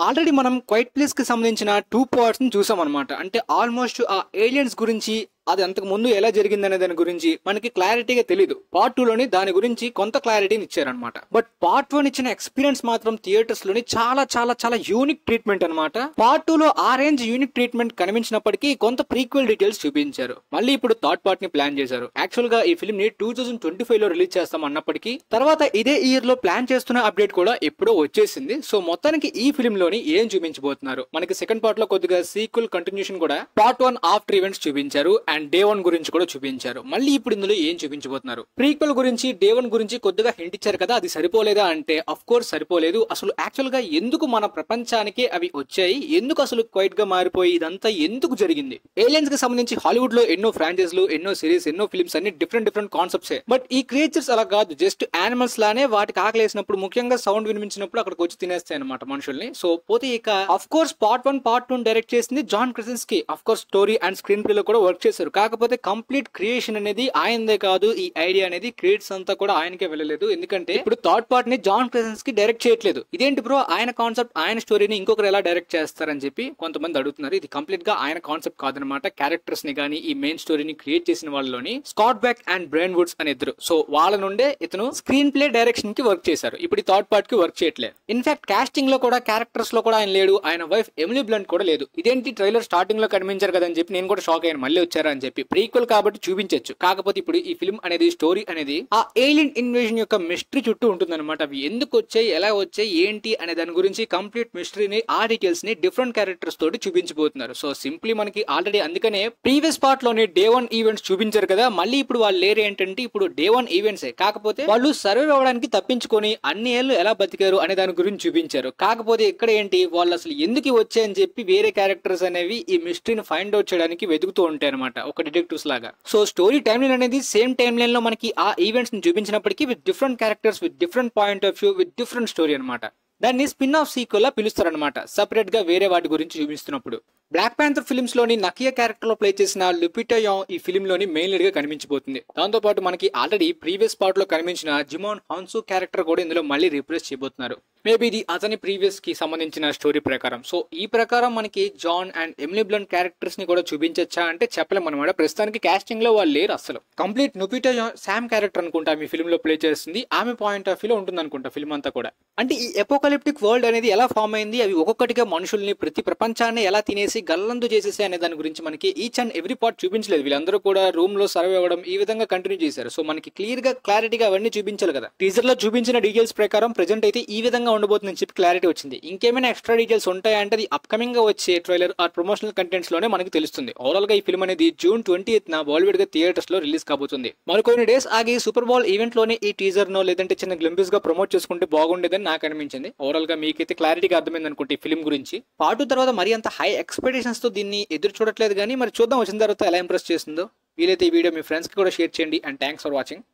already మనం quiet place కి సంబంధించిన టూ పార్ట్స్ ని చూసాం అనమాట అంటే ఆల్మోస్ట్ ఆ ఏలియన్స్ గురించి అది అంతకు ముందు ఎలా జరిగిందనే దాని గురించి మనకి క్లారిటీగా తెలియదు పార్ట్ టూ లోని దాని గురించి కొంత క్లారిటీని ఇచ్చారనమాట బట్ పార్ట్ వన్ ఇచ్చిన ఎక్స్పీరియన్స్ మాత్రం థియేటర్స్ లోని చాలా చాలా చాలా యూనిక్ ట్రీట్మెంట్ అనమాట పార్ట్ టూ లో ఆ రేంజ్ యూనిక్ ట్రీట్మెంట్ కనిపించినప్పటికీ కొంత ప్రీక్వెల్ డీటెయిల్స్ చూపించారు మళ్ళీ ఇప్పుడు థర్డ్ పార్ట్ ని ప్లాన్ చేశారు యాక్చువల్ గా ఈ ఫిల్మ్ ని టూ థౌసండ్ ట్వంటీ ఫైవ్ లో రిలీజ్ చేస్తాం అన్నప్పటికీ తర్వాత ఇదే ఇయర్ లో ప్లాన్ చేస్తున్న అప్డేట్ కూడా ఎప్పుడో వచ్చేసింది సో మొత్తానికి ఈ ఫిల్మ్ లోని ఏం చూపించబోతున్నారు మనకి సెకండ్ పార్ట్ లో కొద్దిగా సీక్వెల్ కంటిన్యూషన్ కూడా పార్ట్ వన్ ఆఫ్టర్ ఈవెంట్స్ చూపించారు అండ్ డే వన్ గురించి కూడా చూపించారు మళ్ళీ ఇప్పుడు ఇందులో ఏం చూపించబోతున్నారు ప్రీక్వెల్ గురించి డే వన్ గురించి కొద్దిగా హింట్ ఇచ్చారు కదా అది సరిపోలేదా అంటే అఫ్ కోర్స్ సరిపోలేదు అసలు యాక్చువల్ గా ఎందుకు మన ప్రపంచానికి అవి వచ్చాయి ఎందుకు అసలు క్వైట్ గా మారిపోయి ఇదంతా ఎందుకు జరిగింది ఏలియన్స్ కి సంబంధించి హాలీవుడ్ లో ఎన్నో ఫ్రాంచైజ్లు ఎన్నో సిరీస్ ఎన్నో ఫిల్మ్స్ అన్ని డిఫరెంట్ డిఫరెంట్ కాన్సెప్ట్స్ బట్ ఈ క్రియేచర్స్ అలా కాదు జస్ట్ యానిమల్స్ లానే వాటికి ఆకలేసినప్పుడు ముఖ్యంగా సౌండ్ వినిపించినప్పుడు అక్కడికి వచ్చి తినేస్తాయి అనమాట మనుషుల్ని సో పోతే ఇక of course part one part two direct చేసింది John Krasinski of course story and screenplay లో కూడా వర్క్ చేశారు కాకపోతే కంప్లీట్ క్రియేషన్ అనేది ఆయనదే కాదు ఈ ఐడియా అనేది క్రియేట్స్ అంతా కూడా ఆయనకే వెళ్ళలేదు ఎందుకంటే ఇప్పుడు థర్డ్ పార్ట్ ని జాన్ క్రిసెన్స్ కి డైరెక్ట్ చేయట్లేదు ఇదేంటి బ్రో ఆయన కాన్సెప్ట్ ఆయన స్టోరీని ఇంకొకరు ఎలా డైరెక్ట్ చేస్తారని చెప్పి కొంతమంది అడుగుతున్నారు ఇది కంప్లీట్ గా ఆయన కాన్సెప్ట్ కాదనమాట క్యారెక్టర్స్ ని కానీ ఈ మెయిన్ స్టోరీని క్రియేట్ చేసిన వాళ్ళలోని Scott Beck and Bryan Woods అనే ఇద్దరు సో వాళ్ళ నుండే ఇతను స్క్రీన్ ప్లే డైరెక్షన్ కి వర్క్ చేశారు ఇప్పుడు ఈ థర్డ్ పార్ట్ కి వర్క్ చేయట్లేదు ఇన్ఫాక్ట్ కాస్టింగ్ లో కూడా క్యారెక్టర్స్ లో కూడా ఆయన లేడు ఆయన వైఫ్ ఎమిలీ బ్లంట్ కూడా లేదు ఇదేంటి ట్రైలర్ స్టార్టింగ్ లో కనిపించారు కదని చెప్పి నేను కూడా షాక్ అయ్యాను మళ్ళీ వచ్చారా అని చెప్పి ప్రీక్వల్ కాబట్టి చూపించొచ్చు కాకపోతే ఇప్పుడు ఈ ఫిల్మ్ అనేది స్టోరీ అనేది ఆ ఏలియన్ ఇన్వేషన్ యొక్క మిస్టరీ చుట్టూ ఉంటుంది అనమాట అవి ఎందుకు వచ్చాయి ఎలా వచ్చాయి ఏంటి అనే దాని గురించి కంప్లీట్ మిస్టరీని ఆ డీటెయిల్స్ ని డిఫరెంట్ క్యారెక్టర్స్ తోటి చూపించబోతున్నారు సో సింప్లీ మనకి ఆల్రెడీ అందుకనే ప్రీవియస్ పార్ట్ లోని డే వన్ ఈవెంట్స్ చూపించారు కదా మళ్ళీ ఇప్పుడు వాళ్ళు లేరు ఏంటంటే ఇప్పుడు డే వన్ ఈవెంట్స్ కాకపోతే వాళ్ళు సర్వే అవ్వడానికి తప్పించుకొని అన్ని ఏళ్ళు ఎలా బతికారు అనే దాని గురించి చూపించారు కాకపోతే ఇక్కడ ఏంటి వాళ్ళు అసలు ఎందుకు వచ్చాయని చెప్పి వేరే క్యారెక్టర్స్ అనేవి ఈ మిస్టరీని ఫైండ్ అవుట్ చేయడానికి వెతుకుతూ ఉంటాయి అనమాట ఒక డిటెక్టివ్స్ లాగా సో స్టోరీ టైం లైన్ అనేది సేమ్ టైం లైన్ లో మనకి ఆ ఈవెంట్స్ ని చూపించినప్పటికీ with different characters with different point of view with different story అనమాట దాన్ని స్పిన్ ఆఫ్ సీక్వెల్ లా పిలుస్తారనమాట సపరేట్ గా వేరే వాటి గురించి చూపిస్తున్నప్పుడు బ్లాక్ ప్యాంథర్ ఫిల్మ్స్ లోని నకియా క్యారెక్టర్ లో ప్లే చేసిన లుపిటా యాంగ్ ఈ ఫిల్మ్ లోని మెయిన్ లీడ్ గా కనిపించబోతుంది దాంతో పాటు మనకి ఆల్రెడీ ప్రీవియస్ పార్ట్ లో కనిపించిన జిమాన్ హాన్సు క్యారెక్టర్ కూడా ఇందులో మళ్ళీ రీప్లేస్ చేయబోతున్నారు మేబీ ఇది అతని ప్రీవియస్ కి సంబంధించిన స్టోరీ ప్రకారం సో ఈ ప్రకారం మనకి John and Emily Blunt characters ని కూడా చూపించచ్చా అంటే చెప్పలేం అనమాట ప్రస్తుతానికి కాస్టింగ్ లో వాళ్ళు లేరు అసలు కంప్లీట్ నుపిటా శామ్ క్యారెక్టర్ అనుకుంటా మీ ఫిల్మ్ లో ప్లే చేస్తుంది ఆమె పాయింట్ ఆఫ్ వ్యూ లో ఉంటుంది అనుకుంటా ఫిల్మ్ అంతా కూడా అంటే ఈ ఎపోకలిప్టిక్ వరల్డ్ అనేది ఎలా ఫామ్ అయింది అవి ఒక్కొక్కటిగా మనుషుల్ని ప్రతి ప్రపంచాన్ని ఎలా తినేసి గల్లందు చేసేసి అనే దాని గురించి మనకి ఈచ్ అండ్ ఎవ్రీ పార్ట్ చూపించలేదు వీళ్ళందరూ కూడా రూమ్ లో సర్వే అవ్వడం ఈ విధంగా కంటిన్యూ చేశారు సో మనకి క్లియర్ గా క్లారిటీగా అవన్నీ చూపించాలి కదా టీజర్ లో చూపించిన డీటెయిల్స్ ప్రకారం ప్రెజెంట్ అయితే ఈ విధంగా ఉండబోతుందని చెప్పి క్లారిటీ వచ్చింది ఇంకేమైనా ఎక్స్ట్రా డీటెయిల్స్ ఉంటాయా అంటే అది అప్కమింగ్ గా వచ్చే ట్రైలర్ ఆ ప్రమోషనల్ కంటెంట్స్ లోనే మనకి తెలుస్తుంది ఓవరాల్ గా ఈ ఫిల్మ్ అనేది జూన్ ట్వంటీ ఎయిత్ బాలీవుడ్ గా థియేటర్స్ లో రిలీజ్ కాబోతుంది మరికొన్ని డేస్ ఆగి సూపర్ బాల్ ఈవెంట్ లోనే ఈ టీజర్ నో లేదంటే చిన్న గ్లింపిస్ గా ప్రమోట్ చేసుకుంటే బాగుండేదని నాకు అనిపించింది ఓవరాల్ గా మీకైతే క్లారిటీగా అర్థమైంది అనుకుంటే ఈ ఫిల్మ్ గురించి పాటు తర్వాత మరి అంత హై ఎక్స్పెక్టేషన్స్ తో దీన్ని ఎదురు చూడట్లేదు కానీ మరి చూద్దాం వచ్చిన తర్వాత ఎలా ఇంప్రెస్ చేస్తుందో వీలైతే ఈ వీడియో మీ ఫ్రెండ్స్ కి కూడా షేర్ చేయండి అండ్ థ్యాంక్స్ ఫర్ వాచింగ్